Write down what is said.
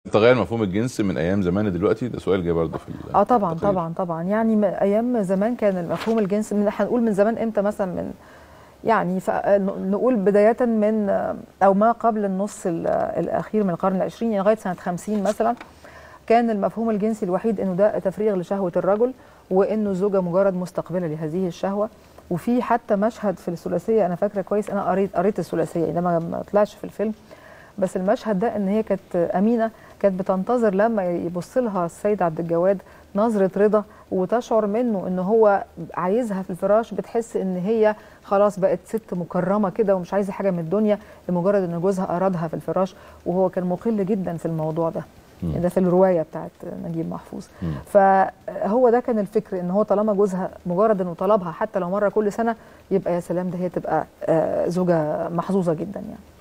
تغير مفهوم الجنس من ايام زمان لدلوقتي ده سؤال جاي برضه في ال- اه طبعا التقرير. طبعا طبعا يعني م- ايام زمان كان المفهوم الجنسي من هنقول من زمان امتى مثلا من يعني ف- ن- نقول بداية من أو ما قبل النص ال- الأخير من القرن العشرين يعني لغاية سنة 50 مثلا كان المفهوم الجنسي الوحيد إنه ده تفريغ لشهوة الرجل وإنه الزوجة مجرد مستقبلة لهذه الشهوة وفي حتى مشهد في الثلاثية أنا فاكرة كويس أنا قريت قريت الثلاثية يعني ده ما ما طلعش في الفيلم بس المشهد ده ان هي كانت امينه كانت بتنتظر لما يبص لها السيد عبد الجواد نظره رضا وتشعر منه ان هو عايزها في الفراش بتحس ان هي خلاص بقت ست مكرمه كده ومش عايزه حاجه من الدنيا لمجرد ان جوزها ارادها في الفراش وهو كان مقل جدا في الموضوع ده مم. ده في الروايه بتاعت نجيب محفوظ مم. فهو ده كان الفكر ان هو طالما جوزها مجرد انه طلبها حتى لو مره كل سنه يبقى يا سلام ده هي تبقى آه، زوجه محظوظه جدا يعني